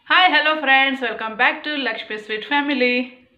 hi hello friends welcome back to Lakshmi sweet family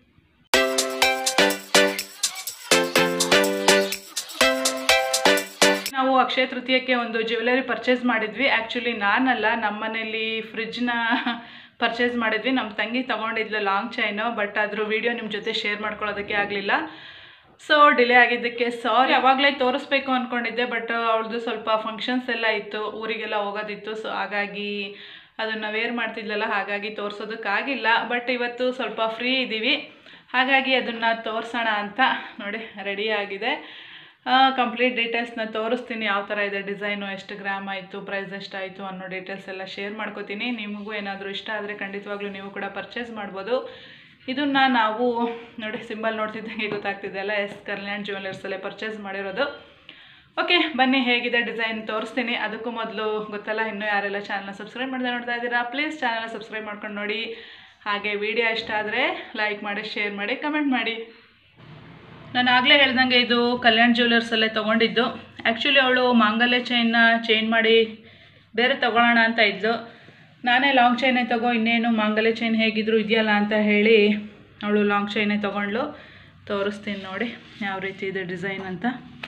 ನಾವು ಅಕ್ಷಯ ತೃತೀಯಕ್ಕೆ ಒಂದು jewellery purchase ಮಾಡಿದ್ವಿ actually ನಾನಲ್ಲ ನಮ್ಮ ಮನೇಲಿ ಫ್ರಿಜ್ನ ಪರ್ಚೇಸ್ ಮಾಡಿದ್ವಿ ನಮ್ಮ ತಂಗಿ ತೊಗೊಂಡಿದ್ಲು ಲಾಂಗ್ ಚೈನು ಬಟ್ ಅದ್ರ ವಿಡಿಯೋ ನಿಮ್ಮ ಜೊತೆ ಶೇರ್ ಮಾಡ್ಕೊಳ್ಳೋದಕ್ಕೆ ಆಗಲಿಲ್ಲ ಸೊ ಡಿಲೇ ಆಗಿದ್ದಕ್ಕೆ ಸಾರಿ ಅವಾಗಲೇ ತೋರಿಸ್ಬೇಕು ಅಂದ್ಕೊಂಡಿದ್ದೆ ಬಟ್ ಅವಳದು ಸ್ವಲ್ಪ ಫಂಕ್ಷನ್ಸ್ ಎಲ್ಲ ಇತ್ತು ಊರಿಗೆಲ್ಲ ಹೋಗೋದಿತ್ತು ಸೊ ಹಾಗಾಗಿ ಅದನ್ನು ವೇರ್ ಮಾಡ್ತಿದ್ಲಲ್ಲ ಹಾಗಾಗಿ ತೋರಿಸೋದಕ್ಕಾಗಿಲ್ಲ ಬಟ್ ಇವತ್ತು ಸ್ವಲ್ಪ ಫ್ರೀ ಇದ್ದೀವಿ ಹಾಗಾಗಿ ಅದನ್ನು ತೋರಿಸೋಣ ಅಂತ ನೋಡಿ ರೆಡಿ ಆಗಿದೆ ಕಂಪ್ಲೀಟ್ ಡೀಟೇಲ್ಸ್ನ ತೋರಿಸ್ತೀನಿ ಯಾವ ಥರ ಇದೆ ಡಿಸೈನು ಎಷ್ಟು ಗ್ರಾಮ್ ಆಯಿತು ಪ್ರೈಸ್ ಎಷ್ಟಾಯಿತು ಅನ್ನೋ ಡೀಟೇಲ್ಸ್ ಎಲ್ಲ ಶೇರ್ ಮಾಡ್ಕೋತೀನಿ ನಿಮಗೂ ಏನಾದರೂ ಇಷ್ಟ ಆದರೆ ಖಂಡಿತವಾಗ್ಲೂ ನೀವು ಕೂಡ ಪರ್ಚೇಸ್ ಮಾಡ್ಬೋದು ಇದನ್ನು ನಾವು ನೋಡಿ ಸಿಂಬಲ್ ನೋಡ್ತಿದ್ದಂಗೆ ಗೊತ್ತಾಗ್ತಿದೆ ಅಲ್ಲ ಎಸ್ ಕಲ್ಯಾಣ್ ಜ್ಯುವೆಲರ್ಸಲ್ಲೇ ಪರ್ಚೇಸ್ ಮಾಡಿರೋದು ಓಕೆ ಬನ್ನಿ ಹೇಗಿದೆ ಡಿಸೈನ್ ತೋರಿಸ್ತೀನಿ ಅದಕ್ಕೂ ಮೊದಲು ಗೊತ್ತಲ್ಲ ಇನ್ನೂ ಯಾರೆಲ್ಲ ಚಾನಲ್ನ ಸಬ್ಸ್ಕ್ರೈಬ್ ಮಾಡಿದೆ ನೋಡ್ತಾ ಇದ್ದೀರಾ ಪ್ಲೀಸ್ ಚಾನಲ್ನ ಸಬ್ಸ್ಕ್ರೈಬ್ ಮಾಡ್ಕೊಂಡು ನೋಡಿ ಹಾಗೆ ವಿಡಿಯೋ ಇಷ್ಟ ಆದರೆ ಲೈಕ್ ಮಾಡಿ ಶೇರ್ ಮಾಡಿ ಕಮೆಂಟ್ ಮಾಡಿ ನಾನು ಆಗಲೇ ಹೇಳ್ದಂಗೆ ಇದು ಕಲ್ಯಾಣ್ ಜ್ಯುವೆಲರ್ಸಲ್ಲೇ ತೊಗೊಂಡಿದ್ದು ಆ್ಯಕ್ಚುಲಿ ಅವಳು ಮಾಂಗಲ್ಯ ಚೈನ್ನ ಚೇಂಜ್ ಮಾಡಿ ಬೇರೆ ತೊಗೊಳ್ಳೋಣ ಅಂತ ಇದ್ಲು ನಾನೇ ಲಾಂಗ್ ಚೈನೇ ತಗೋ ಇನ್ನೇನು ಮಾಂಗಲ್ಯ ಚೈನ್ ಹೇಗಿದ್ರು ಇದೆಯಲ್ಲ ಅಂತ ಹೇಳಿ ಅವಳು ಲಾಂಗ್ ಚೈನೇ ತೊಗೊಂಡ್ಲು ತೋರಿಸ್ತೀನಿ ನೋಡಿ ಯಾವ ರೀತಿ ಇದೆ ಡಿಸೈನ್ ಅಂತ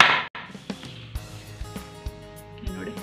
ನೋಡಿ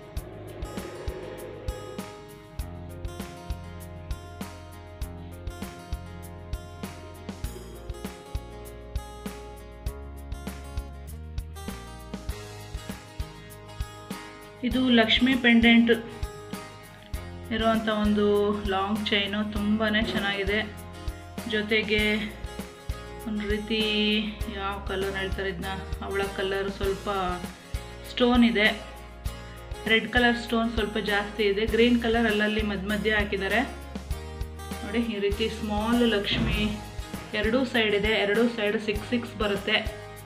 ಇದು ಲಕ್ಷ್ಮಿ ಪೆಂಡೆಂಟ್ ಇರುವಂಥ ಒಂದು ಲಾಂಗ್ ಚೈನು ತುಂಬಾ ಚೆನ್ನಾಗಿದೆ ಜೊತೆಗೆ ಒಂದು ರೀತಿ ಯಾವ ಕಲರ್ ಹೇಳ್ತಾರೆ ಇದನ್ನ ಅವಳ ಕಲರ್ ಸ್ವಲ್ಪ ಸ್ಟೋನ್ ಇದೆ ರೆಡ್ ಕಲರ್ ಸ್ಟೋನ್ ಸ್ವಲ್ಪ ಜಾಸ್ತಿ ಇದೆ ಗ್ರೀನ್ ಕಲರ್ ಅಲ್ಲಲ್ಲಿ ಮಧ್ಯ ಮಧ್ಯೆ ಹಾಕಿದ್ದಾರೆ ನೋಡಿ ಈ ರೀತಿ ಸ್ಮಾಲ್ ಲಕ್ಷ್ಮಿ ಎರಡೂ ಸೈಡ್ ಇದೆ ಎರಡೂ ಸೈಡ್ ಸಿಕ್ಸ್ ಸಿಕ್ಸ್ ಬರುತ್ತೆ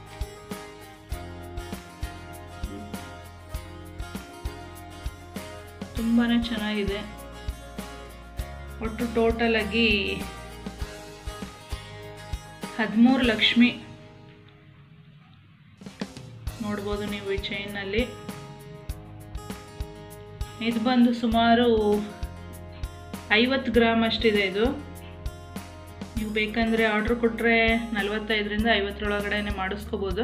ತುಂಬಾ ಚೆನ್ನಾಗಿದೆ ಒಟ್ಟು ಟೋಟಲ್ ಆಗಿ ಹದಿಮೂರು ಲಕ್ಷ್ಮಿ ನೋಡ್ಬೋದು ನೀವು ಈ ಚೈನಲ್ಲಿ ಇದು ಬಂದು ಸುಮಾರು ಐವತ್ತು ಗ್ರಾಮ್ ಅಷ್ಟಿದೆ ಇದು ನೀವು ಬೇಕಂದರೆ ಆರ್ಡ್ರ್ ಕೊಟ್ಟರೆ ನಲವತ್ತೈದರಿಂದ ಐವತ್ತರೊಳಗಡೆ ಮಾಡಿಸ್ಕೋಬೋದು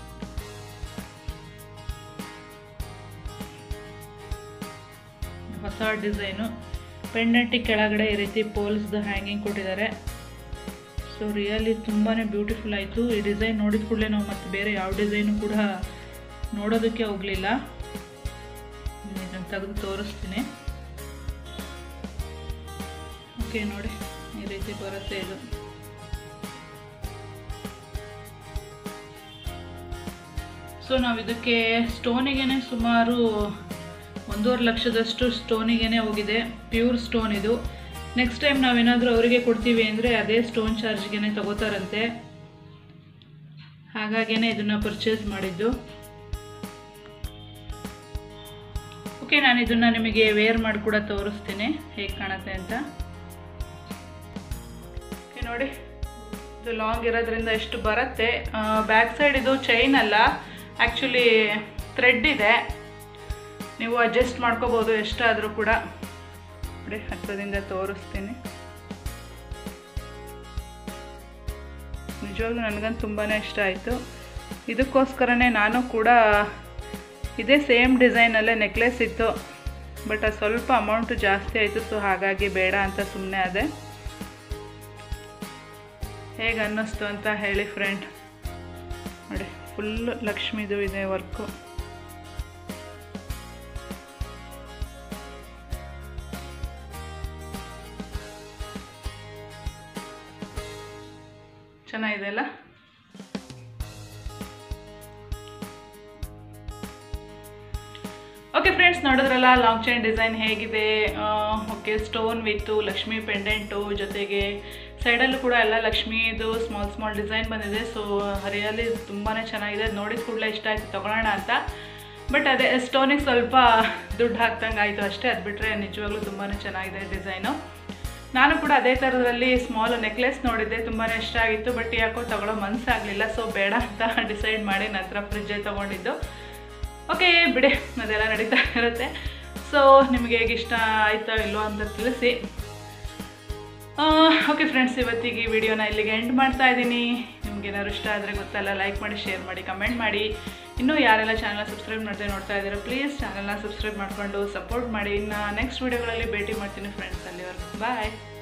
ಹೊಸ ಡಿಸೈನು ಪೆಂಡೆಂಟಿ ಕೆಳಗಡೆ ಈ ರೀತಿ ಪೋಲ್ಸ್ದು ಹ್ಯಾಂಗಿಂಗ್ ಕೊಟ್ಟಿದ್ದಾರೆ ಸೊ ರಿಯಲಿ ತುಂಬಾ ಬ್ಯೂಟಿಫುಲ್ ಆಯಿತು ಈ ಡಿಸೈನ್ ನೋಡಿದ ಕೂಡಲೇ ನಾವು ಮತ್ತೆ ಬೇರೆ ಯಾವ ಡಿಸೈನು ಕೂಡ ನೋಡೋದಕ್ಕೆ ಹೋಗಲಿಲ್ಲ ಇದನ್ನು ತೆಗೆದು ತೋರಿಸ್ತೀನಿ ಓಕೆ ನೋಡಿ ಈ ರೀತಿ ಬರುತ್ತೆ ಇದು ಸೊ ನಾವು ಇದಕ್ಕೆ ಸ್ಟೋನಿಗೆ ಸುಮಾರು ಒಂದೂವರೆ ಲಕ್ಷದಷ್ಟು ಸ್ಟೋನಿಗೆ ಹೋಗಿದೆ ಪ್ಯೂರ್ ಸ್ಟೋನ್ ಇದು ನೆಕ್ಸ್ಟ್ ಟೈಮ್ ನಾವೇನಾದರೂ ಅವರಿಗೆ ಕೊಡ್ತೀವಿ ಅಂದರೆ ಅದೇ ಸ್ಟೋನ್ ಚಾರ್ಜ್ಗೆ ತಗೋತಾರಂತೆ ಹಾಗಾಗೇ ಇದನ್ನು ಪರ್ಚೇಸ್ ಮಾಡಿದ್ದು ಓಕೆ ನಾನು ಇದನ್ನು ನಿಮಗೆ ವೇರ್ ಮಾಡಿ ಕೂಡ ತೋರಿಸ್ತೀನಿ ಹೇಗೆ ಕಾಣುತ್ತೆ ಅಂತ ಓಕೆ ನೋಡಿ ಇದು ಲಾಂಗ್ ಇರೋದ್ರಿಂದ ಎಷ್ಟು ಬರುತ್ತೆ ಬ್ಯಾಕ್ ಸೈಡ್ ಇದು ಚೈನ್ ಅಲ್ಲ ಆ್ಯಕ್ಚುಲಿ ಥ್ರೆಡ್ ಇದೆ ನೀವು ಅಡ್ಜಸ್ಟ್ ಮಾಡ್ಕೋಬೋದು ಎಷ್ಟಾದರೂ ಕೂಡ ನೋಡಿ ಹತ್ತದಿಂದ ತೋರಿಸ್ತೀನಿ ನಿಜವಾಗ್ಲೂ ನನಗಂತೂ ತುಂಬಾ ಇಷ್ಟ ಆಯಿತು ಇದಕ್ಕೋಸ್ಕರನೇ ನಾನು ಕೂಡ ಇದೇ ಸೇಮ್ ಡಿಸೈನಲ್ಲೇ ನೆಕ್ಲೆಸ್ ಇತ್ತು ಬಟ್ ಅದು ಸ್ವಲ್ಪ ಅಮೌಂಟು ಜಾಸ್ತಿ ಆಯಿತು ಸೊ ಹಾಗಾಗಿ ಬೇಡ ಅಂತ ಸುಮ್ಮನೆ ಅದೇ ಹೇಗೆ ಅನ್ನಿಸ್ತು ಅಂತ ಹೇಳಿ ಫ್ರೆಂಡ್ ನೋಡಿ ಫುಲ್ ಲಕ್ಷ್ಮಿದು ಇದೆ ವರ್ಕು ಚೆನ್ನಾಗಿದೆ ಅಲ್ಲ ಓಕೆ ಫ್ರೆಂಡ್ಸ್ ನೋಡಿದ್ರಲ್ಲ ಲಾಂಗ್ ಚೈನ್ ಡಿಸೈನ್ ಹೇಗಿದೆ okay stone with Lakshmi pendant ಜೊತೆಗೆ ಸೈಡಲ್ಲೂ ಕೂಡ ಎಲ್ಲ ಲಕ್ಷ್ಮಿದು ಸ್ಮಾಲ್ ಸ್ಮಾಲ್ ಡಿಸೈನ್ ಬಂದಿದೆ ಸೊ ರಿಯಲಿ ತುಂಬಾ ಚೆನ್ನಾಗಿದೆ ನೋಡಿದ ಕೂಡಲೇ ಇಷ್ಟ ಆಯಿತು ತೊಗೊಳ್ಳೋಣ ಅಂತ ಬಟ್ ಅದೇ ಸ್ಟೋನಿಗೆ ಸ್ವಲ್ಪ ದುಡ್ಡು ಹಾಕ್ದಂಗೆ ಆಯಿತು ಅಷ್ಟೇ ಅದು ಬಿಟ್ಟರೆ ನಿಜವಾಗ್ಲೂ ತುಂಬಾ ಚೆನ್ನಾಗಿದೆ ಡಿಸೈನು ನಾನು ಕೂಡ ಅದೇ ಥರದಲ್ಲಿ ಸ್ಮಾಲ್ ನೆಕ್ಲೆಸ್ ನೋಡಿದ್ದೆ ತುಂಬಾ ಇಷ್ಟ ಆಗಿತ್ತು ಬಟ್ ಯಾಕೋ ತಗೊಳ್ಳೋ ಮನಸ್ಸಾಗಲಿಲ್ಲ ಸೊ ಬೇಡ ಅಂತ ಡಿಸೈಡ್ ಮಾಡಿ ನಂತರ ಫ್ರಿಜ್ಜೇ ತೊಗೊಂಡಿದ್ದು ಓಕೆ ಬಿಡಿ ಅದೆಲ್ಲ ನಡೀತಾ ಇರುತ್ತೆ ಸೊ ನಿಮಗೆ ಹೇಗೆ ಇಷ್ಟ ಆಯ್ತೋ ಇಲ್ಲೋ ಅಂತ ತಿಳಿಸಿ ಓಕೆ ಫ್ರೆಂಡ್ಸ್ ಇವತ್ತಿಗೆ ಈ ವಿಡಿಯೋನ ಇಲ್ಲಿಗೆ ಎಂಡ್ ಮಾಡ್ತಾ ಇದ್ದೀನಿ ನಿಮ್ಗೆ ಏನಾದ್ರು ಇಷ್ಟ ಆದರೆ ಗೊತ್ತಲ್ಲ ಲೈಕ್ ಮಾಡಿ ಶೇರ್ ಮಾಡಿ ಕಮೆಂಟ್ ಮಾಡಿ ಇನ್ನೂ ಯಾರೆಲ್ಲ ಚಾನಲ್ನ ಸಬ್ಸ್ಕ್ರೈಬ್ ಮಾಡ್ದೆ ನೋಡ್ತಾ ಇದ್ದೀರಾ ಪ್ಲೀಸ್ ಚಾನಲ್ನ ಸಬ್ಸ್ಕ್ರೈಬ್ ಮಾಡಿಕೊಂಡು ಸಪೋರ್ಟ್ ಮಾಡಿ ಇನ್ನು ನೆಕ್ಸ್ಟ್ ವೀಡಿಯೋಗಳಲ್ಲಿ ಭೇಟಿ ಮಾಡ್ತೀನಿ ಫ್ರೆಂಡ್ಸ್ ಅಲ್ಲಿವರೆಗೂ ಬಾಯ್